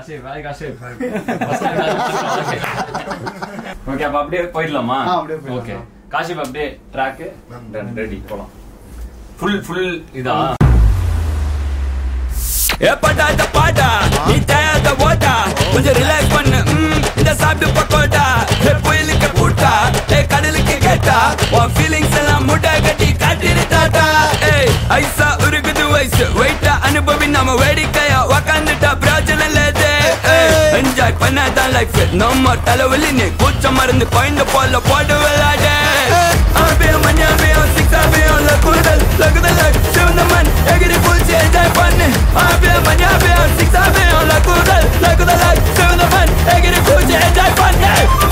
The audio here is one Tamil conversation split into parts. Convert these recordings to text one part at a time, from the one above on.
காஷிப் ஹாய் காஷிப் ஓகே அப்ப அப்படியே போயிடலாமா ஆ, அப்படியே போயிடலாம். ஓகே காஷிப் அப்படியே ட்ராக் ரெடி போலாம் ஃபுல் ஃபுல் இதா ஏப்படாத பாடா நீ தேயாத ஓடா கொஞ்சம் ரிலாக்ஸ் பண்ணு ம், இந்த சாப்பிட்டு பக்கோடா ஏ புயலுக்கு பூட்டா ஏ கடலுக்கு கேட்டா உன் ஃபீலிங்ஸ் எல்லாம் முட்டை கட்டி காட்டிடு டாட்டா ஏய் ஐசா உருகுது வயசு வெயிட்டா அனுபவி நம்ம வேடிக்கையா உக்காந்துட்டா பிராஜலம் லேதே என்ஜாய் பண்ணாதான் லைஃப் நம்ம தலைவலி நீ கூச்சம் மருந்து குழந்தை போல போட்டு விளையாடு ஆபியம் மணியாபியம் சிக்ஸாபியம் லகுதல் லகுதல் சிவந்த மண் எகிரி பூச்சி என்ஜாய் பண்ணு ஆபியம் மணியாபியம் சிக்ஸாபியம் லகுதல் லகுதல் சிவந்த மண் எகிரி பூச்சி என்ஜாய் பண்ணு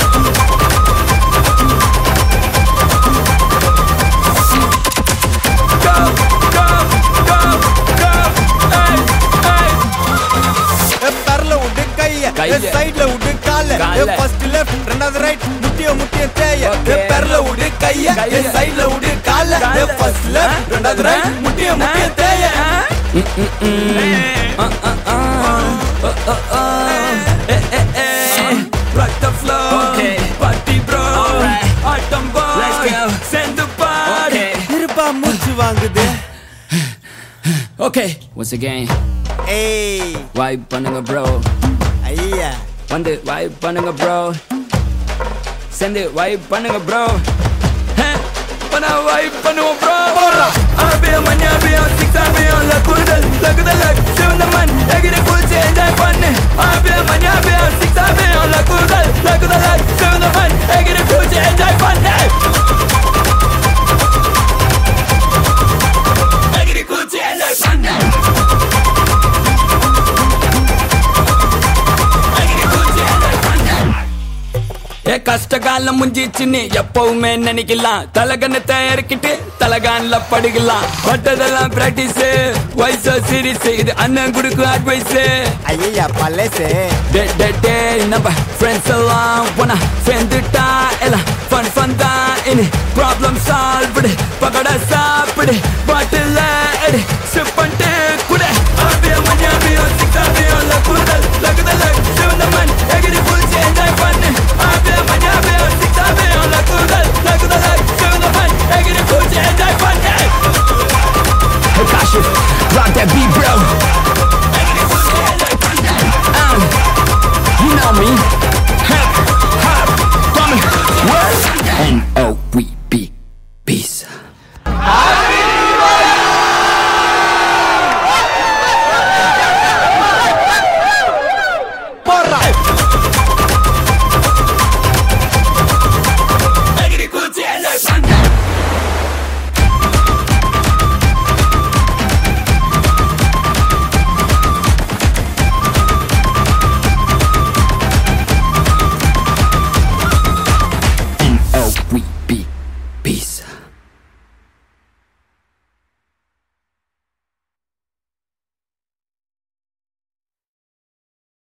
Go, go, go, go, hey, hey. பெரல விட்டு கைய கைய. சைடுல விட்டு கால கால. ஃபர்ஸ்ட் லெஃப்ட் ரெண்டாவது ரைட் முட்டிய முட்டிய தேய Okay. பெரல விட்டு கைய கைய. சைடுல விட்டு கால கால. ஃபர்ஸ்ட் லெஃப்ட் ரெண்டாவது ரைட் முட்டிய முட்டிய தேய Rock the floor, Okay. party bro, Alright. Atom boy, Let's go. சேர்ந்து பாடு. இருப்பா மூச்சு வாங்குது Okay, once again, ஏய் vibe பண்ணுங்க bro, ஐயா வந்து vibe பண்ணுங்க bro, சேர்ந்து vibe பண்ணுங்க bro, Huh? பண்ணா vibe பண்ணுவோம் bro. ஆபியம் மணியாபியம் சிக்ஸாபியம் லகுதல் லகுதல் சிவந்த மண் எகிரி குளிச்சு enjoy பண்ணு ஆபியம் மணியாபியம் சிக்ஸாபியம் லகுதல் லகுதல் சிவந்த மண் எகிரி குளிச்சு enjoy பண்ணு எகிரி குளிச்சு enjoy பண்ணு எகிரி குளிச்சு enjoy பண்ணு ஏ கஷ்ட காலம் முஞ்சிச்சுன்னு எப்பவுமே நினைக்கலாம் தலகணத்தை இறக்கிட்டு தலகான்ல படுக்கலாம் பட்டதெல்லாம் பிராக்டிஸ் வயசு சீரிஸ் இது அண்ணன் கொடுக்கும் அட்வைஸ் ஐயா பழசு டே டே டே நம்ம ஃப்ரெண்ட்ஸ் எல்லாம் போனா சேர்ந்துட்டா